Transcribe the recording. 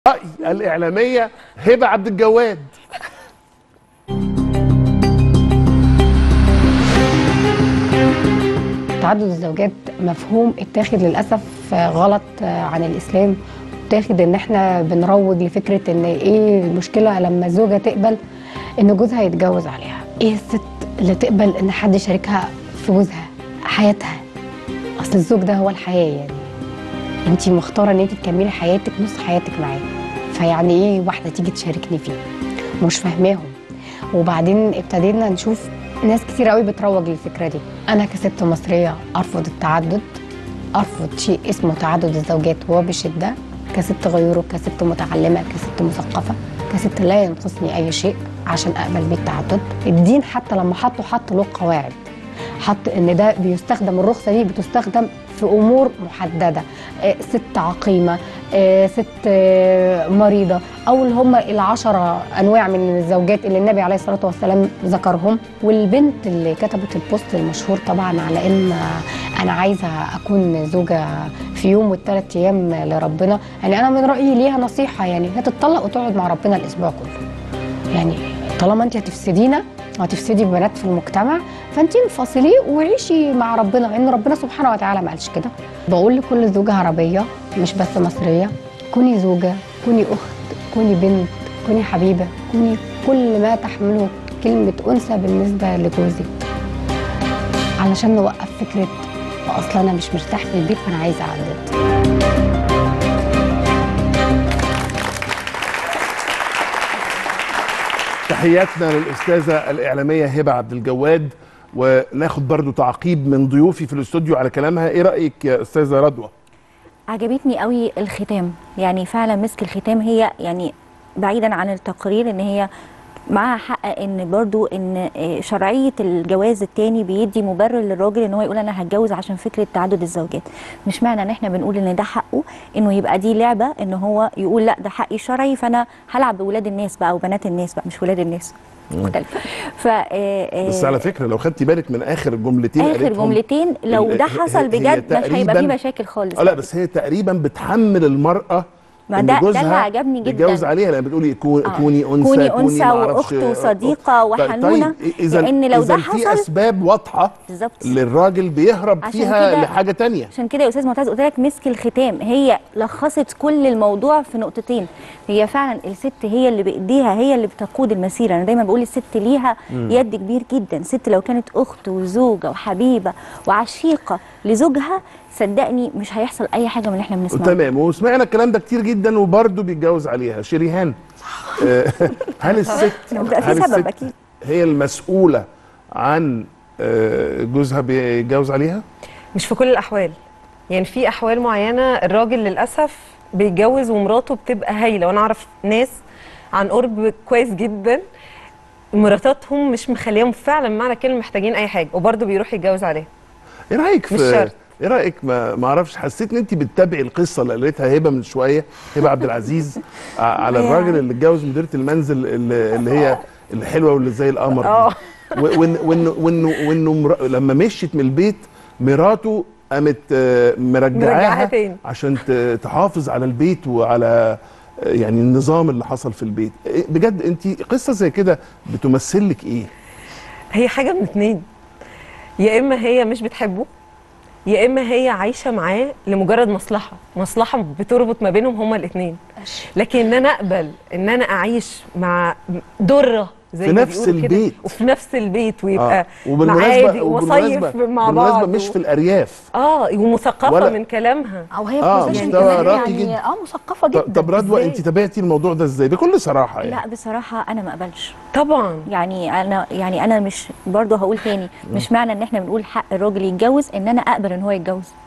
رأي الإعلامية هبة عبد الجواد تعدد الزوجات مفهوم اتاخد للاسف غلط عن الاسلام اتاخد ان احنا بنروج لفكره ان ايه المشكله لما الزوجه تقبل ان جوزها يتجوز عليها ايه الست اللي تقبل ان حد يشاركها في جوزها حياتها اصل الزوج ده هو الحياه يعني انت مختاره ان انت تكملي حياتك نص حياتك معاه فيعني ايه واحده تيجي تشاركني فيه مش فاهماهم وبعدين ابتدينا نشوف ناس كتير قوي بتروج للفكره دي انا كست مصريه ارفض التعدد ارفض شيء اسمه تعدد الزوجات وبشده كست غيره كست متعلمه كست مثقفه كست لا ينقصني اي شيء عشان اقبل بالتعدد الدين حتى لما حطه حط له قواعد حط ان ده بيستخدم الرخصه دي بتستخدم في امور محدده آه، ست عقيمه آه، ست آه، مريضه او اللي هم العشره انواع من الزوجات اللي النبي عليه الصلاه والسلام ذكرهم والبنت اللي كتبت البوست المشهور طبعا على ان آه، انا عايزه اكون زوجه في يوم والثلاث ايام لربنا يعني انا من رايي ليها نصيحه يعني هي تتطلق وتقعد مع ربنا الاسبوع كله يعني طالما انت هتفسدينا وهتفسدي بنات في المجتمع فانت انفصلي وعيشي مع ربنا لان ربنا سبحانه وتعالى ما قالش كده بقول لكل زوجه عربيه مش بس مصريه كوني زوجه كوني اخت كوني بنت كوني حبيبه كوني كل ما تحمله كلمه انثى بالنسبه لجوزك علشان نوقف فكره اصلا انا مش مرتاح في البيت فانا عايزه اعدد تحياتنا للأستاذة الإعلامية هبة عبد الجواد وناخد برضو تعقيب من ضيوفي في الاستوديو على كلامها ايه رأيك يا أستاذة رضوى عجبتني قوي الختام يعني فعلا مسك الختام هي يعني بعيدا عن التقرير ان هي معاها حق ان برضو ان آه، شرعيه الجواز التاني بيدي مبرر للراجل ان هو يقول انا هتجوز عشان فكره تعدد الزوجات مش معنى ان احنا بنقول ان ده حقه انه يبقى دي لعبه ان هو يقول لا ده حقي شرعي فانا هلعب بولاد الناس بقى وبنات الناس بقى مش ولاد الناس مختلف ف آه، آه، بس على فكرة لو خدتي بالك من آخر جملتين اخر قالتهم، جملتين لو ال- ده هي- حصل هي بجد مش هيبقى فيه تقريباً- مشاكل خالص اه لا بس هي تقريبا بتحمل المرأة ما إن ده- ده اللي جوزها عجبني جداً. يتجوز عليها لما بتقولي كو- آه. كوني انثى كوني أنثى معرفش- وأخت آه، وصديقة آه. وحنونة، طيب إذا لأن لو إذا ده في حصل- أسباب واضحة بالظبط للراجل بيهرب عشان فيها كده- لحاجة تانية عشان كده يا استاذ معتز قلت لك مسك الختام هي لخصت كل الموضوع في نقطتين هي فعلا الست هي اللي بايديها هي اللي بتقود المسيره انا دايما بقول الست ليها يد كبير جدا ست لو كانت اخت وزوجه وحبيبه وعشيقه لزوجها صدقني مش هيحصل اي حاجه من اللي احنا بنسمعه تمام وسمعنا الكلام ده كتير جدا وبرضه بيتجوز عليها شريهان آه، هل الست بيبقى في هل سبب الست أكيد. هي المسؤولة عن آه، جوزها بيتجوز عليها؟ مش في كل الاحوال يعني في احوال معينه الراجل للاسف بيتجوز ومراته بتبقى هايله وانا اعرف ناس عن قرب كويس جدا مراتاتهم مش مخليهم فعلا معنى كلمه محتاجين اي حاجه وبرضه بيروح يتجوز عليها ايه رايك في مش شرط. ايه رايك ما ما اعرفش حسيت ان انت بتتابعي القصه اللي قالتها هبه من شويه هبه عبد العزيز ع- على الراجل اللي اتجوز مديره المنزل اللي, اللي هي الحلوه واللي زي القمر دي. اه و- وإن- وانه وانه وانه مر- لما مشيت من البيت مراته قامت آه، مرجعاها مرجعاها تاني. عشان ت- تحافظ على البيت وعلى آه، يعني النظام اللي حصل في البيت إيه- بجد انت قصه زي كده بتمثل لك ايه هي حاجه من اتنين يا اما هي مش بتحبه يا اما هي عايشه معاه لمجرد مصلحه مصلحه بتربط ما بينهم هما الاثنين لكن ان انا اقبل ان انا اعيش مع دره زي في ما نفس بيقولوا كده، البيت. وفي نفس البيت ويبقى آه. وبالمناسبه معادي ومصيف وبالمناسبة- مع بالمناسبة بعض مش و- في الارياف اه ومثقفه ولا- من كلامها او هي آه، في position مستوى كمان راقي يعني جدا. اه مثقفه ط- جدا طب رضوى إزاي؟ انت تابعتي الموضوع ده ازاي بكل صراحه يعني لا بصراحه انا ما اقبلش طبعا يعني انا يعني انا مش برضه هقول تاني مش معنى ان احنا بنقول حق الراجل يتجوز ان انا اقبل ان هو يتجوز